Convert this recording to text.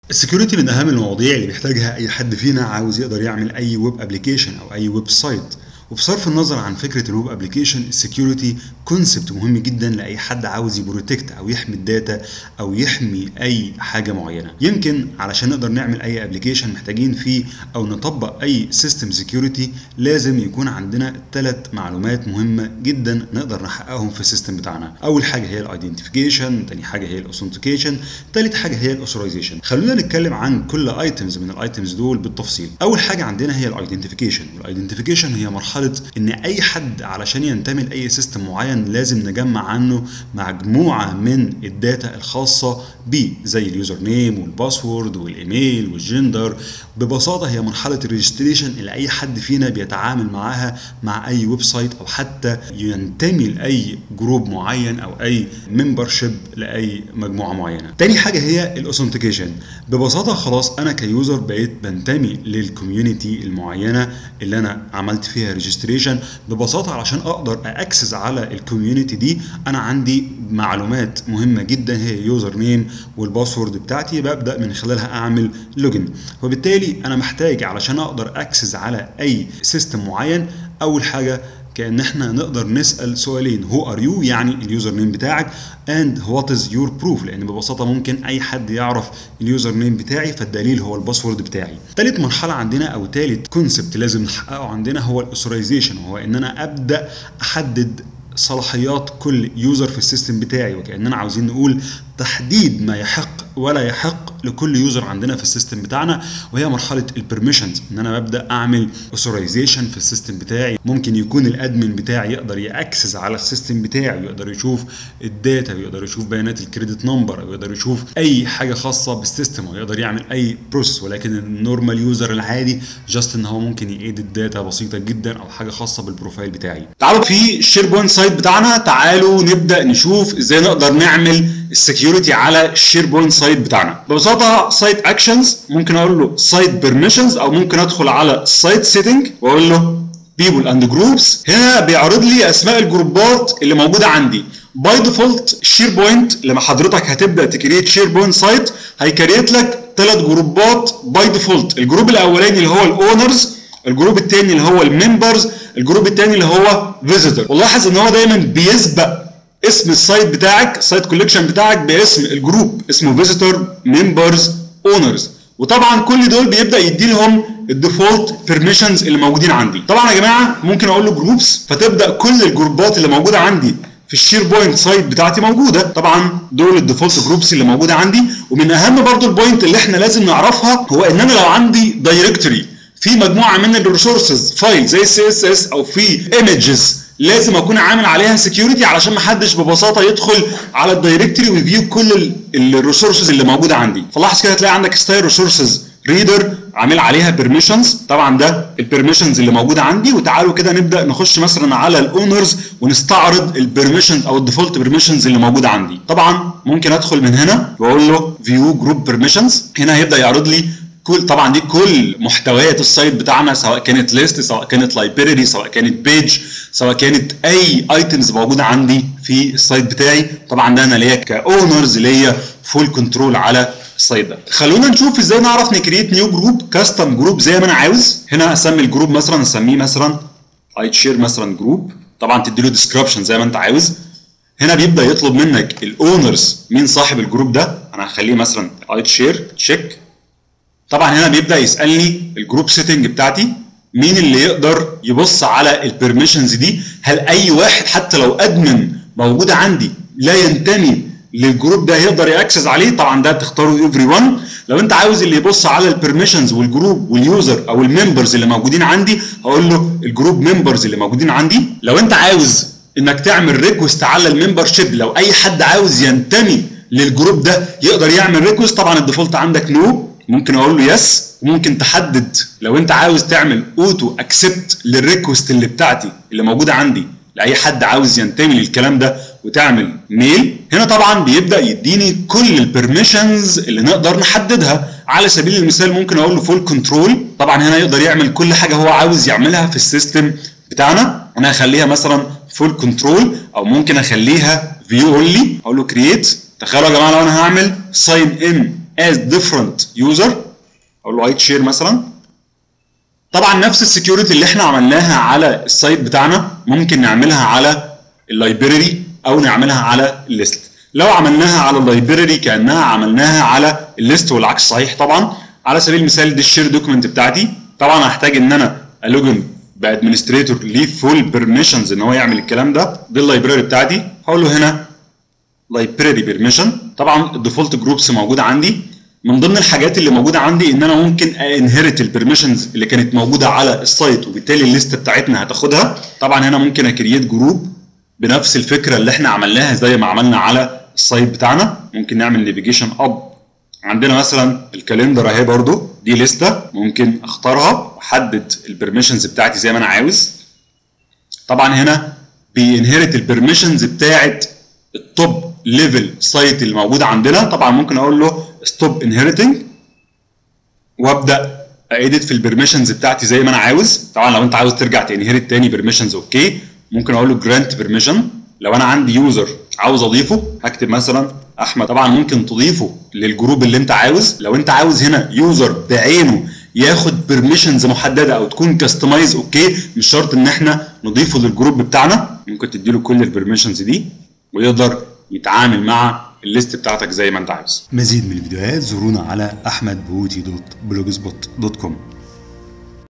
السكيورتي من اهم المواضيع اللي بيحتاجها اي حد فينا عاوز يقدر يعمل اي ويب ابلكيشن او اي ويب سايت وبصرف النظر عن فكره الويب ابلكيشن السكيورتي كونسبت مهم جدا لاي حد عاوز يبروتكت او يحمي الداتا او يحمي اي حاجه معينه يمكن علشان نقدر نعمل اي ابلكيشن محتاجين فيه او نطبق اي سيستم سكيورتي لازم يكون عندنا ثلاث معلومات مهمه جدا نقدر نحققهم في السيستم بتاعنا اول حاجه هي الايدنتيفيكيشن تاني حاجه هي الاوثنتيكيشن ثالث حاجه هي الاوثرايزيشن خلونا نتكلم عن كل ايتمز من الايتمز دول بالتفصيل اول حاجه عندنا هي الايدنتيفيكيشن والايدنتيفيكيشن هي مرحله ان اي حد علشان ينتمي لاي سيستم معين لازم نجمع عنه مجموعه من الداتا الخاصه بيه زي اليوزر نيم والباسورد والايميل والجندر ببساطه هي مرحله الريجستريشن اللي اي حد فينا بيتعامل معاها مع اي ويب سايت او حتى ينتمي لاي جروب معين او اي ممبرشيب لاي مجموعه معينه تاني حاجه هي الاوثنتيكيشن ببساطه خلاص انا كيوزر بقيت بنتمي للكوميونتي المعينه اللي انا عملت فيها ريجستريشن ببساطه علشان اقدر اكسس على الكوميونتي دي انا عندي معلومات مهمه جدا هي يوزر نيم والباسورد بتاعتي ببدا من خلالها اعمل لوجن وبالتالي انا محتاج علشان اقدر اكسس على اي سيستم معين اول حاجه كان احنا نقدر نسال سؤالين هو ار يو يعني اليوزر نيم بتاعك اند وات از يور بروف لان ببساطه ممكن اي حد يعرف اليوزر نيم بتاعي فالدليل هو الباسورد بتاعي ثالث مرحله عندنا او ثالث كونسبت لازم نحققه عندنا هو الاوثرايزيشن وهو ان انا ابدا احدد صلاحيات كل يوزر في السيستم بتاعي وكاننا عاوزين نقول تحديد ما يحق ولا يحق لكل يوزر عندنا في السيستم بتاعنا وهي مرحله البرميشنز ان انا ببدا اعمل اوثرايزيشن في السيستم بتاعي ممكن يكون الادمن بتاعي يقدر ياكسس على السيستم بتاعي ويقدر يشوف الداتا ويقدر يشوف بيانات الكريدت نمبر او يقدر يشوف اي حاجه خاصه بالسيستم ويقدر يعمل اي بروسيس ولكن النورمال يوزر العادي جاست ان هو ممكن يأيد الداتا بسيطه جدا او حاجه خاصه بالبروفايل بتاعي تعالوا في الشير بوينت سايت بتاعنا تعالوا نبدا نشوف ازاي نقدر نعمل السكيورتي على الشير بوينت سايت بتاعنا ببساطه سايت اكشنز ممكن اقول له سايت بيرميشنز او ممكن ادخل على سايت سيتنج واقول له بيبل اند جروبس هنا بيعرض لي اسماء الجروبات اللي موجوده عندي باي ديفولت الشير بوينت لما حضرتك هتبدا تكريت شير بوينت سايت هيكريت لك ثلاث جروبات باي ديفولت الجروب الاولاني اللي هو الاونرز الجروب الثاني اللي هو الممبرز الجروب الثاني اللي هو فيزيتور ولاحظ ان هو دايما بيسبق اسم السايت بتاعك السايت كوليكشن بتاعك باسم الجروب اسمه فيزيتور ممبرز اونرز وطبعا كل دول بيبدا يدي لهم الديفولت بيرميشنز اللي موجودين عندي طبعا يا جماعه ممكن اقول له جروبس فتبدا كل الجروبات اللي موجوده عندي في الشير بوينت سايت بتاعتي موجوده طبعا دول الديفولت جروبس اللي موجوده عندي ومن اهم برضو البوينت اللي احنا لازم نعرفها هو ان انا لو عندي دايركتوري في مجموعه من الريسورسز فايل زي السي اس اس او في ايمجز لازم اكون عامل عليها سكيورتي علشان ما حدش ببساطه يدخل على الدايركتوري ويفيو كل الريسورسز اللي موجوده عندي فلاحظ كده هتلاقي عندك ستايل ريسورسز ريدر عامل عليها بيرميشنز طبعا ده البيرميشنز اللي موجوده عندي وتعالوا كده نبدا نخش مثلا على الاونرز ونستعرض البيرميشنز او الديفولت بيرميشنز اللي موجوده عندي طبعا ممكن ادخل من هنا واقول له فيو جروب بيرميشنز هنا هيبدا يعرض لي كل طبعا دي كل محتويات السايت بتاعنا سواء كانت ليست سواء كانت لايبراري سواء كانت بيج سواء كانت اي ايتمز موجوده عندي في السايت بتاعي طبعا ده انا ليا كاونرز ليا فول كنترول على السايت ده خلونا نشوف ازاي نعرف نكريت نيو جروب كاستم جروب زي ما انا عاوز هنا اسمي الجروب مثلا اسميه مثلا ايت شير مثلا جروب طبعا تدي له ديسكربشن زي ما انت عاوز هنا بيبدا يطلب منك الاونرز مين صاحب الجروب ده انا هخليه مثلا ايت شير تشيك طبعا هنا بيبدا يسالني الجروب سيتنج بتاعتي مين اللي يقدر يبص على البرميشنز دي هل اي واحد حتى لو ادمن موجود عندي لا ينتمي للجروب ده يقدر ياكسس عليه طبعا ده تختاره افري ون لو انت عاوز اللي يبص على البرميشنز والجروب واليوزر او الممبرز اللي موجودين عندي هقول له الجروب ممبرز اللي موجودين عندي لو انت عاوز انك تعمل ريكوست على الممبر شيب لو اي حد عاوز ينتمي للجروب ده يقدر يعمل ريكوست طبعا الديفولت عندك نو ممكن اقول له يس وممكن تحدد لو انت عاوز تعمل اوتو اكسبت للريكوست اللي بتاعتي اللي موجوده عندي لاي حد عاوز ينتمي للكلام ده وتعمل ميل هنا طبعا بيبدا يديني كل البرميشنز اللي نقدر نحددها على سبيل المثال ممكن اقول له فول كنترول طبعا هنا يقدر يعمل كل حاجه هو عاوز يعملها في السيستم بتاعنا انا هخليها مثلا فول كنترول او ممكن اخليها فيو اونلي اقول له كرييت تخيلوا يا جماعه لو انا هعمل ساين ان as different user اقول له ايت شير مثلا طبعا نفس السكيورتي اللي احنا عملناها على السايت بتاعنا ممكن نعملها على اللايبراري او نعملها على الليست لو عملناها على اللايبراري كانها عملناها على الليست والعكس صحيح طبعا على سبيل المثال دي الشير دوكيمنت بتاعتي طبعا هحتاج ان انا الوجن بادمنستريتور ليه فول بيرميشنز ان هو يعمل الكلام ده دي اللايبراري بتاعتي هقول له هنا لايبراري بيرميشن طبعا الديفولت جروبس موجوده عندي من ضمن الحاجات اللي موجوده عندي ان انا ممكن انهرت البرميشنز اللي كانت موجوده على السايت وبالتالي الليست بتاعتنا هتاخدها طبعا هنا ممكن اكريت جروب بنفس الفكره اللي احنا عملناها زي ما عملنا على السايت بتاعنا ممكن نعمل نافيجيشن اب عندنا مثلا الكالندر اهي برضو دي لسته ممكن اختارها واحدد البرميشنز بتاعتي زي ما انا عاوز طبعا هنا بينهرت البرميشنز بتاعت التوب ليفل سايت اللي موجوده عندنا طبعا ممكن اقول له ستوب انهرتنج وابدا ايديت في البرميشنز بتاعتي زي ما انا عاوز طبعا لو انت عاوز ترجع تنهرت تاني برميشنز اوكي ممكن اقول له جرانت بيرميشن لو انا عندي يوزر عاوز اضيفه هكتب مثلا احمد طبعا ممكن تضيفه للجروب اللي انت عاوز لو انت عاوز هنا يوزر بعينه ياخد بيرميشنز محدده او تكون كاستمايز اوكي مش شرط ان احنا نضيفه للجروب بتاعنا ممكن تديله كل البيرميشنز دي ويقدر يتعامل مع الليست بتاعتك زي ما انت عاوز مزيد من الفيديوهات زورونا على احمد بوتي دوت بلوجسبوت دوت كوم